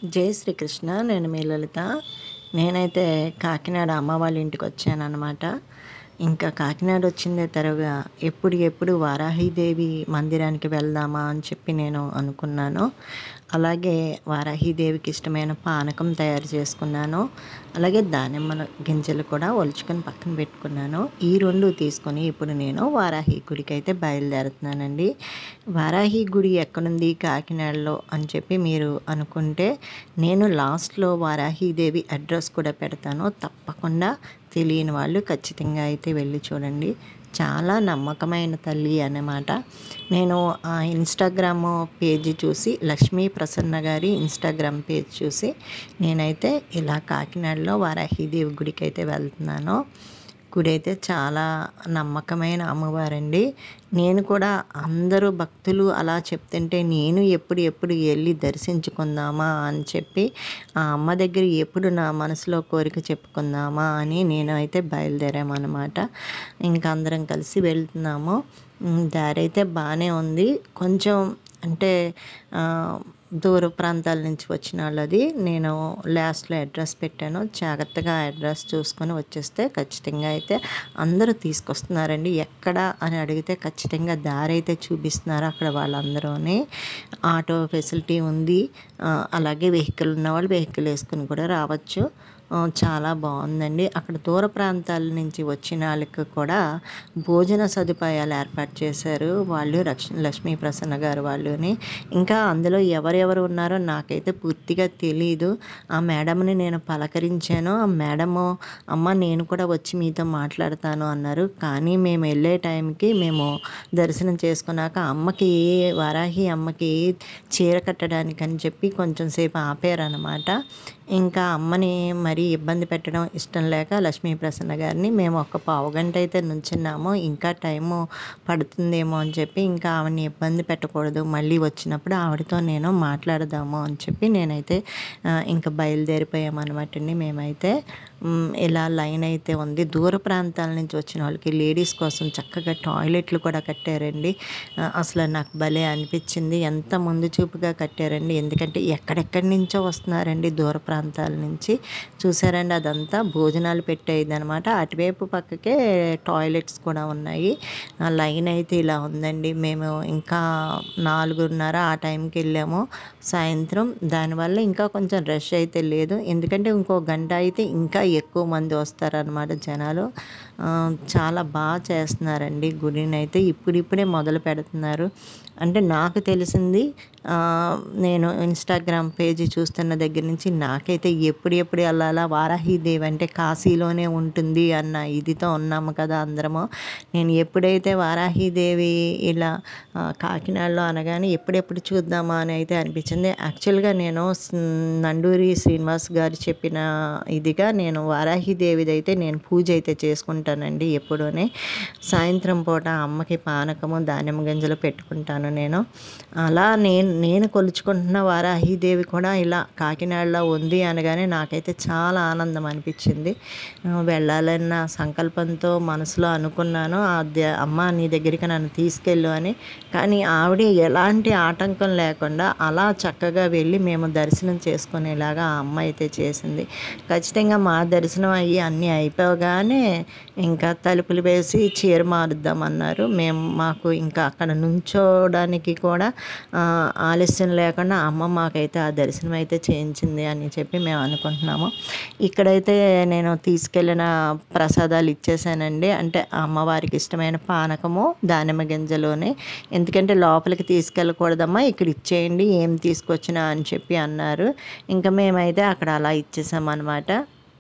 జై శ్రీకృష్ణ నేను మీ లలిత నేనైతే కాకినాడ అమ్మ వాళ్ళ ఇంటికి వచ్చానన్నమాట ఇంకా కాకినాడ వచ్చిందే తరుగా ఎప్పుడు ఎప్పుడు వారాహిదేవి మందిరానికి వెళ్దామా అని చెప్పి నేను అనుకున్నాను అలాగే వారాహిదేవికి ఇష్టమైన పానకం తయారు చేసుకున్నాను అలాగే దానిమ్మ గింజలు కూడా ఒలుచుకొని పక్కన పెట్టుకున్నాను ఈ రెండు తీసుకొని ఇప్పుడు నేను వారాహి గుడికి అయితే బయలుదేరుతున్నానండి వారాహి గుడి ఎక్కడుంది కాకినాడలో అని చెప్పి మీరు అనుకుంటే నేను లాస్ట్లో వారాహిదేవి అడ్రస్ కూడా పెడతాను తప్పకుండా తెలియని వాళ్ళు ఖచ్చితంగా అయితే వెళ్ళి చూడండి చాలా నమ్మకమైన తల్లి అన్నమాట నేను ఆ ఇన్స్టాగ్రామ్ పేజీ చూసి లక్ష్మీ ప్రసన్న గారి ఇన్స్టాగ్రామ్ పేజ్ చూసి నేనైతే ఇలా కాకినాడలో వారాహిదేవి గుడికి అయితే వెళ్తున్నాను గుడి అయితే చాలా నమ్మకమైన అమ్మవారండి నేను కూడా అందరూ భక్తులు అలా చెప్తుంటే నేను ఎప్పుడు ఎప్పుడు వెళ్ళి దర్శించుకుందామా అని చెప్పి ఆ అమ్మ దగ్గర ఎప్పుడు నా మనసులో కోరిక చెప్పుకుందామా అని నేను అయితే బయలుదేరామన్నమాట ఇంకా అందరం కలిసి వెళ్తున్నాము ఉమ్, దారి అయితే బాగానే ఉంది కొంచెం అంటే ఆ, దూర ప్రాంతాల నుంచి వచ్చిన వాళ్ళది నేను లాస్ట్లో అడ్రస్ పెట్టాను జాగ్రత్తగా అడ్రస్ చూసుకొని వచ్చేస్తే ఖచ్చితంగా అయితే అందరూ తీసుకొస్తున్నారండి ఎక్కడ అని అడిగితే ఖచ్చితంగా దారి అయితే చూపిస్తున్నారు అక్కడ వాళ్ళందరూని ఆటో ఫెసిలిటీ ఉంది ఆ, అలాగే వెహికల్ ఉన్న వాళ్ళు వెహికల్ వేసుకుని కూడా రావచ్చు ఆ, చాలా బాగుందండి అక్కడ దూర ప్రాంతాల నుంచి వచ్చిన వాళ్ళకి కూడా భోజన సదుపాయాలు ఏర్పాటు చేశారు వాళ్ళు లక్ష్మీ లక్ష్మీ ప్రసన్న గారు వాళ్ళుని ఇంకా అందులో ఎవరెవరు ఉన్నారో నాకైతే పూర్తిగా తెలియదు ఆ మేడంని నేను పలకరించాను ఆ మేడము అమ్మ నేను కూడా వచ్చి మీతో మాట్లాడతాను అన్నారు కానీ మేము వెళ్ళే టైంకి మేము దర్శనం చేసుకున్నాక అమ్మకి వారాహి అమ్మకి చీర కట్టడానికి అని చెప్పి కొంచెం సేపు ఆపారనమాట ఇంకా అమ్మని మరీ ఇబ్బంది పెట్టడం ఇష్టం లేక లక్ష్మీ ప్రసన్న గారిని మేము ఒక పావు గంట అయితే నుంచున్నాము ఇంకా టైము పడుతుందేమో అని చెప్పి ఇంకా ఆవిడని ఇబ్బంది పెట్టకూడదు మళ్ళీ వచ్చినప్పుడు ఆవిడతో నేను మాట్లాడదాము అని చెప్పి నేనైతే ఆ, ఇంకా బయలుదేరిపోయామన్నమాట అండి మేమైతే మ్, ఇలా లైన్ అయితే ఉంది దూర ప్రాంతాల నుంచి వచ్చిన వాళ్ళకి లేడీస్ కోసం చక్కగా టాయిలెట్లు కూడా కట్టారండి ఆ, అసలు నాకు భలే అనిపించింది ఎంత ముందు చూపుగా కట్టారండి ఎందుకంటే ఎక్కడెక్కడి నుంచో వస్తున్నారండి దూర ప్రాంతాల నుంచి చూసారండి అదంతా భోజనాలు పెట్టేది అనమాట అటువైపు పక్కకే టాయిలెట్స్ కూడా ఉన్నాయి ఆ లైన్ అయితే ఇలా ఉందండి మేము ఇంకా నాలుగున్నర ఆ టైంకి వెళ్ళాము సాయంత్రం దానివల్ల ఇంకా కొంచెం రష్ అయితే లేదు ఎందుకంటే ఇంకో గంట అయితే ఇంకా ఎక్కువ మంది వస్తారనమాట జనాలు ఆ, చాలా బాగా చేస్తున్నారండి గుడిని అయితే ఇప్పుడిప్పుడే మొదలు పెడుతున్నారు అంటే నాకు తెలిసింది ఆ, నేను ఇన్స్టాగ్రామ్ పేజీ చూస్తున్న దగ్గర నుంచి నాకైతే ఎప్పుడు ఎప్పుడు వెళ్ళాలా వారాహిదేవి అంటే కాశీలోనే ఉంటుంది అన్న ఇదితో ఉన్నాము కదా అందరము నేను ఎప్పుడైతే వారాహిదేవి ఇలా ఆ, కాకినాడలో అనగానే ఎప్పుడెప్పుడు చూద్దామా అని అయితే అనిపించింది యాక్చువల్గా నేను స్- నండూరి శ్రీనివాస్ గారు చెప్పిన ఇదిగా నేను వారాహిదేవిది అయితే నేను పూజ అయితే చేసుకుంటానండి ఎప్పుడూనే సాయంత్రం పూట అమ్మకి పానకము ధాన్యం గింజలు పెట్టుకుంటాను నేను అలా నేను నేను కొలుచుకుంటున్న వారాహిదేవి కూడా ఇలా కాకినాడలో ఉంది అనగానే నాకైతే చాలా ఆనందం అనిపించింది ఆ, వెళ్ళాలన్న సంకల్పంతో మనసులో అనుకున్నాను ఆ ద- అమ్మ నీ దగ్గరికి నన్ను తీసుకెళ్ళు అని కానీ ఆవిడ ఎలాంటి ఆటంకం లేకుండా అలా చక్కగా వెళ్ళి మేము దర్శనం చేసుకునేలాగా ఆ అమ్మ అయితే చేసింది ఖచ్చితంగా మా దర్శనం అయ్యి అన్నీ అయిపోగానే ఇంకా తలుపులు వేసి చీర మారుద్దామన్నారు మేము మాకు ఇంకా అక్కడ నుంచోడానికి కూడా ఆ, ఆలస్యం లేకుండా అమ్మ మాకైతే ఆ దర్శనం అయితే చేయించింది అని చెప్పి మేము అనుకుంటున్నాము ఇక్కడైతే నేను తీసుకెళ్ళిన ప్రసాదాలు ఇచ్చేసానండి అంటే అమ్మవారికి ఇష్టమైన పానకము దానిమ్మ గింజలోనే ఎందుకంటే లోపలికి తీసుకెళ్ళకూడదమ్మా ఇక్కడ ఇచ్చేయండి ఏం తీసుకొచ్చినా అని చెప్పి అన్నారు ఇంకా మేమైతే అక్కడ అలా ఇచ్చేసామన్నమాట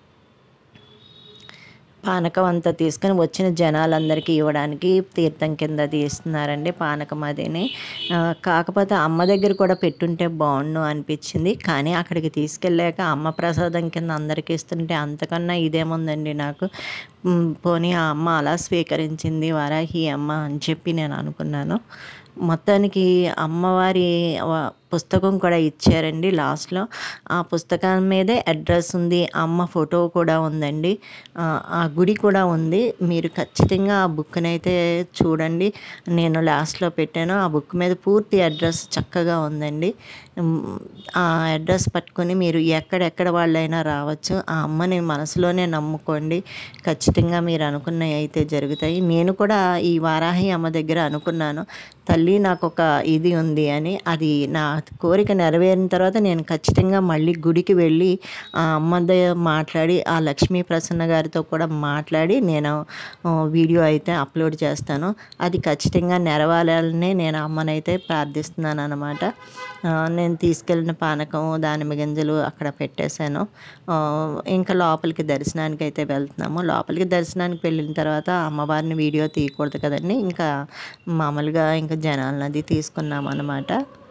పానకం అంతా తీసుకొని వచ్చిన జనాలందరికీ ఇవ్వడానికి తీర్థం కింద తీస్తున్నారండి పానకం అదిని ఆ, కాకపోతే అమ్మ దగ్గర కూడా పెట్టుంటే బాగుండు అనిపించింది కానీ అక్కడికి తీసుకెళ్ళాక అమ్మ ప్రసాదం కింద అందరికీ ఇస్తుంటే అంతకన్నా ఇదేముందండి నాకు మ్, పోనీ ఆ అమ్మ అలా స్వీకరించింది వారాహి అమ్మ అని చెప్పి నేను అనుకున్నాను మొత్తానికి అమ్మవారి వ- పుస్తకం కూడా ఇచ్చారండి లాస్ట్లో ఆ పుస్తకం మీదే అడ్రస్ ఉంది అమ్మ ఫోటో కూడా ఉందండి ఆ, ఆ గుడి కూడా ఉంది మీరు ఖచ్చితంగా ఆ బుక్ని అయితే చూడండి నేను లాస్ట్లో పెట్టాను ఆ బుక్ మీద పూర్తి అడ్రస్ చక్కగా ఉందండి హ్మ్. ఆ అడ్రస్ పట్టుకొని మీరు ఎక్కడెక్కడ వాళ్ళైనా రావచ్చు. ఆ అమ్మని మనసులోనే నమ్ముకోండి. ఖచ్చితంగా మీరు అనుకున్నయి అయితే జరుగుతాయి. నేను కూడా ఈ వారాహి అమ్మ దగ్గర అనుకున్నాను. తల్లి నాకొక ఇది ఉంది అని. అది నా కోరిక నెరవేరిన తర్వాత నేను ఖచ్చితంగా మళ్ళీ గుడికి వెళ్ళి ఆ అమ్మతో మాట్లాడి, ఆ లక్ష్మీ ప్రసన్న గారితో కూడా మాట్లాడి నేను ఆహ్, వీడియో అయితే అప్లోడ్ చేస్తాను. అది ఖచ్చితంగా నెరవేరాలనే నేను అమ్మనైతే ప్రార్థిస్తున్నాననమాట. ఆహ్, నేను తీసుకెళ్ళిన పానకం, దానిమ్మ గింజలు అక్కడ పెట్టేశాను. ఆహ్, ఇంకా లోపలికి దర్శనానికైతే వెళ్తున్నాము. లోపలికి దర్శనానికి వెళ్ళిన తర్వాత అమ్మవారిని వీడియో తీయకూడదు కదండీ! ఇంకా మామూలుగా ఇంకా జనాలనది తీసుకున్నామనమాట.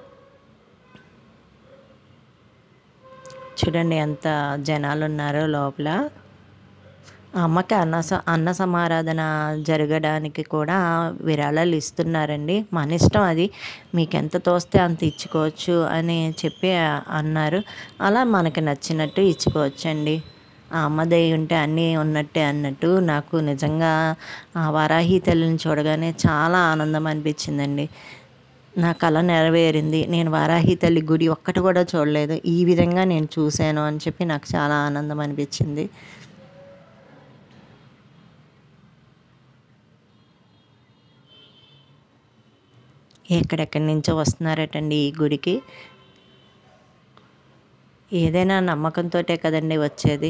చూడండి ఎంత జనాలున్నారో లోపల. ఆ అమ్మకి అన్న స అన్న సమారాధన జరగడానికి కూడా విరాళాలు ఇస్తున్నారండి. మన ఇష్టం అది. మీకెంత తోస్తే అంత ఇచ్చుకోవచ్చు అని చెప్పి అన్నారు. అలా మనకి నచ్చినట్టు ఇచ్చుకోవచ్చండి. ఆ అమ్మ దయ ఉంటే అన్నీ ఉన్నట్టే అన్నట్టు నాకు నిజంగా ఆ వారాహి తల్లిని చూడగానే చాలా ఆనందం అనిపించిందండి. నా కల నెరవేరింది. నేను వారాహి తల్లి గుడి ఒక్కటి కూడా చూడలేదు. ఈ విధంగా నేను చూశాను అని చెప్పి నాకు చాలా ఆనందం అనిపించింది. ఎక్కడెక్కడి నుంచో వస్తున్నారటండి ఈ గుడికి. ఏదైనా నమ్మకంతోటే కదండీ వచ్చేది.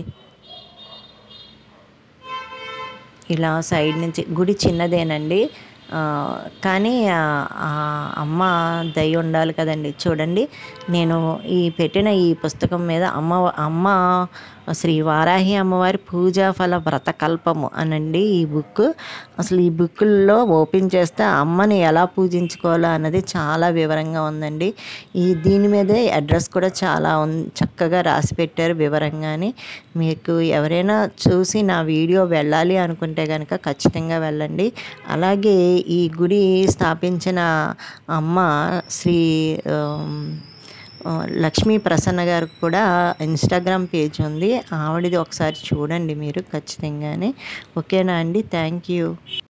ఇలా సైడ్ నుంచి గుడి చిన్నదేనండి. ఆహ్, కానీ ఆహ్, ఆ అమ్మ దయ ఉండాలి కదండీ! చూడండి నేను ఈ పెట్టిన ఈ పుస్తకం మీద అమ్మ అమ్మ శ్రీ వారాహి అమ్మవారి పూజా ఫల వ్రతకల్పము అనండి ఈ బుక్. అసలు ఈ బుక్కుల్లో ఓపెన్ చేస్తే అమ్మని ఎలా పూజించుకోవాలో అన్నది చాలా వివరంగా ఉందండి. ఈ దీని మీదే అడ్రస్ కూడా చాలా ఉన్ చక్కగా రాసి పెట్టారు వివరంగాని. మీకు ఎవరైనా చూసి నా వీడియో వెళ్ళాలి అనుకుంటే గనక ఖచ్చితంగా వెళ్ళండి. అలాగే ఈ గుడి స్థాపించిన అమ్మ శ్రీ ఆహ్, ఆహ్, లక్ష్మీ ప్రసన్న గారికి కూడా ఇన్‌స్టాగ్రామ్ పేజ్ ఉంది. ఆవిడది ఒకసారి చూడండి మీరు ఖచ్చితంగానే. ఓకేనా అండి. Thank you.